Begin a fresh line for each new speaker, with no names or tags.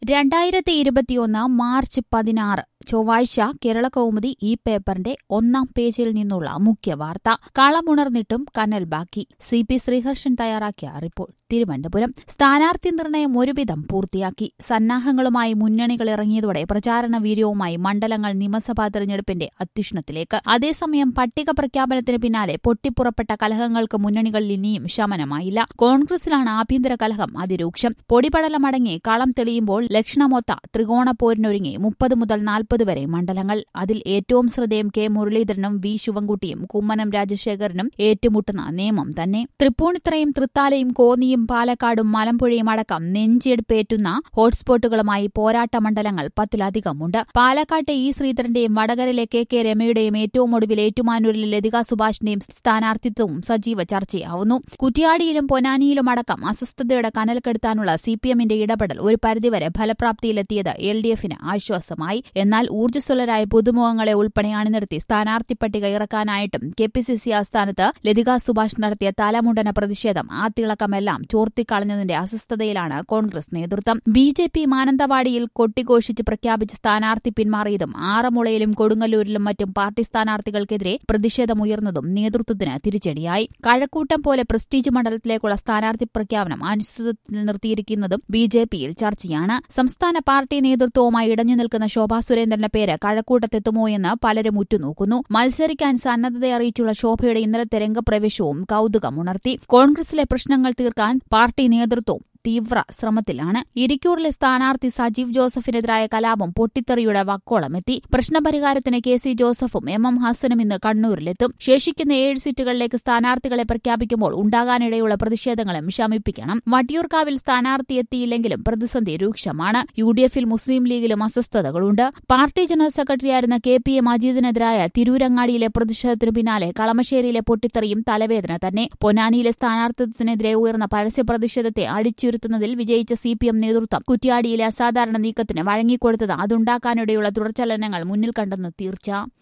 രണ്ടായിരത്തി ഇരുപത്തിയൊന്ന് മാർച്ച് പതിനാറ് ചൊവ്വാഴ്ച കേരള കൗമുദി ഈ പേപ്പറിന്റെ ഒന്നാം പേജിൽ നിന്നുള്ള മുഖ്യ വാർത്ത കളമുണർന്നിട്ടും കനൽ ബാക്കി സി പി ശ്രീഹർഷൻ തയ്യാറാക്കിയ റിപ്പോർട്ട് തിരുവനന്തപുരം സ്ഥാനാർത്ഥി നിർണയം ഒരുവിധം പൂർത്തിയാക്കി സന്നാഹങ്ങളുമായി മുന്നണികൾ ഇറങ്ങിയതോടെ പ്രചാരണ വീര്യവുമായി മണ്ഡലങ്ങൾ നിയമസഭാ തെരഞ്ഞെടുപ്പിന്റെ അത്യുഷ്ണത്തിലേക്ക് അതേസമയം പട്ടിക പ്രഖ്യാപനത്തിന് പിന്നാലെ പൊട്ടിപ്പുറപ്പെട്ട കലഹങ്ങൾക്ക് മുന്നണികളിൽ ഇനിയും ശമനമായില്ല കോൺഗ്രസിലാണ് ആഭ്യന്തര കലഹം അതിരൂക്ഷം പൊടിപടലമടങ്ങി കളം തെളിയുമ്പോൾ ലക്ഷണമൊത്ത ത്രികോണപ്പോരിനൊരുങ്ങി മുപ്പത് മുതൽ നാൽപ്പത് വരെ മണ്ഡലങ്ങൾ അതിൽ ഏറ്റവും ശ്രദ്ധേയം കെ മുരളീധരനും വി ശിവൻകുട്ടിയും കുമ്മനം രാജശേഖരനും ഏറ്റുമുട്ടുന്ന നിയമം തന്നെ തൃപ്പൂണിത്തറയും തൃത്താലയും കോന്നിയും പാലക്കാടും മലമ്പുഴയും അടക്കം നെഞ്ചെടുപ്പേറ്റുന്ന ഹോട്ട്സ്പോട്ടുകളുമായി പോരാട്ട മണ്ഡലങ്ങൾ പത്തിലധികമുണ്ട് പാലക്കാട്ടെ ഇ ശ്രീധരന്റെയും വടകരയിലെ കെ കെ രമയുടെയും ഏറ്റവും ഒടുവിൽ ഏറ്റുമാനൂരിലെ ലതിക സുഭാഷിന്റെയും സ്ഥാനാർത്ഥിത്വവും സജീവ ചർച്ചയാവുന്നു കുറ്റിയാടിയിലും പൊന്നാനിയിലും അടക്കം അസ്വസ്ഥതയുടെ കനൽക്കെടുത്താനുള്ള സി പി എമ്മിന്റെ ഇടപെടൽ ഒരു പരിധിവരെ ഫലപ്രാപ്തിയിലെത്തിയത് എൽ ഡി എഫിന് ആശ്വാസമായി എന്നാൽ ഊർജ്ജസ്വലരായ പുതുമുഖങ്ങളെ ഉൾപ്പെടെ അണിനിർത്തി സ്ഥാനാർത്ഥി പട്ടിക ഇറക്കാനായിട്ടും കെ പി സി സി ആസ്ഥാനത്ത് ലതിക സുഭാഷ് നടത്തിയ തലമുണ്ടന പ്രതിഷേധം ആ തിളക്കമെല്ലാം ചോർത്തിക്കളഞ്ഞതിന്റെ അസ്വസ്ഥതയിലാണ് കോൺഗ്രസ് നേതൃത്വം ബി ജെ പി മാനന്തവാടിയിൽ കൊട്ടിഘോഷിച്ച് പ്രഖ്യാപിച്ച സ്ഥാനാർത്ഥി പിന്മാറിയതും ആറന്മുളയിലും കൊടുങ്ങല്ലൂരിലും മറ്റും പാർട്ടി സ്ഥാനാർത്ഥികൾക്കെതിരെ പ്രതിഷേധമുയർന്നതും നേതൃത്വത്തിന് തിരിച്ചടിയായി കഴക്കൂട്ടം പോലെ പ്രസ്റ്റീജ് മണ്ഡലത്തിലേക്കുള്ള സ്ഥാനാർത്ഥി പ്രഖ്യാപനം അനിശ്ചിതത്വത്തിൽ നിർത്തിയിരിക്കുന്നതും ബി ജെ പിയിൽ ചർച്ചയാണ് സംസ്ഥാന പാർട്ടി നേതൃത്വവുമായി ഇടഞ്ഞു നിൽക്കുന്ന ശോഭാ സുരേന്ദ്രന്റെ പേര് കഴക്കൂട്ടത്തെത്തുമോ എന്ന് പലരും ഉറ്റുനോക്കുന്നു മത്സരിക്കാൻ സന്നദ്ധത അറിയിച്ചുള്ള ശോഭയുടെ ഇന്നലത്തെ രംഗപ്രവേശവും കൌതുകമുണർത്തി കോൺഗ്രസിലെ പ്രശ്നങ്ങൾ തീർക്കാൻ പാർട്ടി നേതൃത്വവും തീവ്ര ശ്രമത്തിലാണ് ഇരിക്കൂറിലെ സ്ഥാനാർത്ഥി സജീവ് ജോസഫിനെതിരായ കലാപം പൊട്ടിത്തെറിയുടെ വക്കോളമെത്തി പ്രശ്നപരിഹാരത്തിന് കെ സി ജോസഫും എം എം ഹസനും ഇന്ന് കണ്ണൂരിലെത്തും ശേഷിക്കുന്ന ഏഴ് സീറ്റുകളിലേക്ക് സ്ഥാനാർത്ഥികളെ പ്രഖ്യാപിക്കുമ്പോൾ ഉണ്ടാകാനിടയുള്ള പ്രതിഷേധങ്ങളും ശമിപ്പിക്കണം വട്ടിയൂർക്കാവിൽ സ്ഥാനാർത്ഥി എത്തിയില്ലെങ്കിലും പ്രതിസന്ധി രൂക്ഷമാണ് യു ഡി എഫിൽ മുസ്ലിം ലീഗിലും അസ്വസ്ഥതകളുണ്ട് പാർട്ടി ജനറൽ സെക്രട്ടറിയായിരുന്ന കെ പി എ മജീദിനെതിരായ തിരൂരങ്ങാടിയിലെ പ്രതിഷേധത്തിനു പിന്നാലെ കളമശ്ശേരിയിലെ പൊട്ടിത്തെറിയും തലവേദന തന്നെ പൊന്നാനിയിലെ സ്ഥാനാർത്ഥിത്വത്തിനെതിരെ ഉയർന്ന പരസ്യ പ്രതിഷേധത്തെ അടിച്ചു ഉയർത്തുന്നതിൽ വിജയിച്ച സി പി എം നേതൃത്വം കുറ്റ്യാടിയിലെ അസാധാരണ നീക്കത്തിന് വഴങ്ങിക്കൊടുത്തത് അതുണ്ടാക്കാനിടയുള്ള തുടർചലനങ്ങൾ മുന്നിൽ കണ്ടെന്ന് തീർച്ച